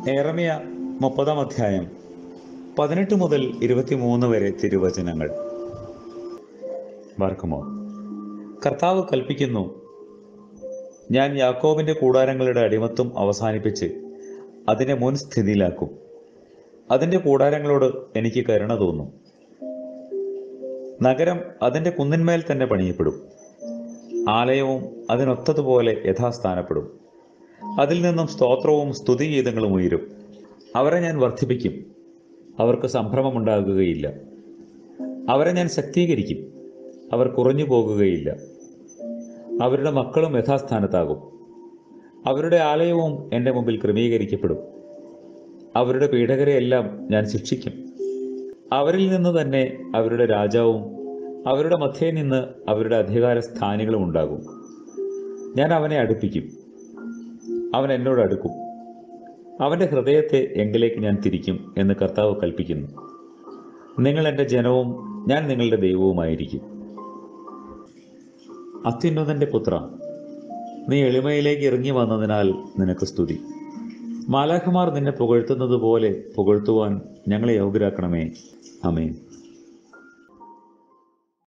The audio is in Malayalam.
ഏറമിയ മുപ്പതാം അധ്യായം പതിനെട്ട് മുതൽ ഇരുപത്തിമൂന്ന് വരെ തിരുവചനങ്ങൾ വാർക്കുമോ കർത്താവ് കൽപ്പിക്കുന്നു ഞാൻ യാക്കോബിന്റെ കൂടാരങ്ങളുടെ അടിമത്വം അവസാനിപ്പിച്ച് അതിനെ മുൻ സ്ഥിതിയിലാക്കും അതിന്റെ കൂടാരങ്ങളോട് എനിക്ക് കരുണ തോന്നും നഗരം അതിന്റെ കുന്നിന്മേൽ തന്നെ പണിയപ്പെടും ആലയവും അതിനൊത്തതുപോലെ യഥാസ്ഥാനപ്പെടും അതിൽ നിന്നും സ്തോത്രവും സ്തുതിഗീതങ്ങളും ഉയരും അവരെ ഞാൻ വർദ്ധിപ്പിക്കും അവർക്ക് സംഭ്രമമുണ്ടാകുകയില്ല അവരെ ഞാൻ ശക്തീകരിക്കും അവർ കുറഞ്ഞു പോകുകയില്ല അവരുടെ മക്കളും യഥാസ്ഥാനത്താകും അവരുടെ ആലയവും എൻ്റെ മുമ്പിൽ ക്രമീകരിക്കപ്പെടും അവരുടെ പീഡകരെയെല്ലാം ഞാൻ ശിക്ഷിക്കും അവരിൽ നിന്ന് തന്നെ അവരുടെ രാജാവും അവരുടെ മധ്യേ നിന്ന് അവരുടെ അധികാര സ്ഥാനികളും ഉണ്ടാകും ഞാൻ അവനെ അടുപ്പിക്കും അവൻ എന്നോട് അടുക്കും അവൻ്റെ ഹൃദയത്തെ എങ്കിലേക്ക് ഞാൻ തിരിക്കും എന്ന് കർത്താവ് കൽപ്പിക്കുന്നു നിങ്ങൾ എൻ്റെ ജനവും ഞാൻ നിങ്ങളുടെ ദൈവവുമായിരിക്കും അത്യുന്നതന്റെ പുത്ര നീ എളിമയിലേക്ക് ഇറങ്ങി വന്നതിനാൽ നിനക്ക് സ്തുതി മാലാഖമാർ നിന്നെ പുകഴ്ത്തുന്നത് പോലെ പുകഴ്ത്തുവാൻ ഞങ്ങളെ യോഗ്യരാക്കണമേ അമേൻ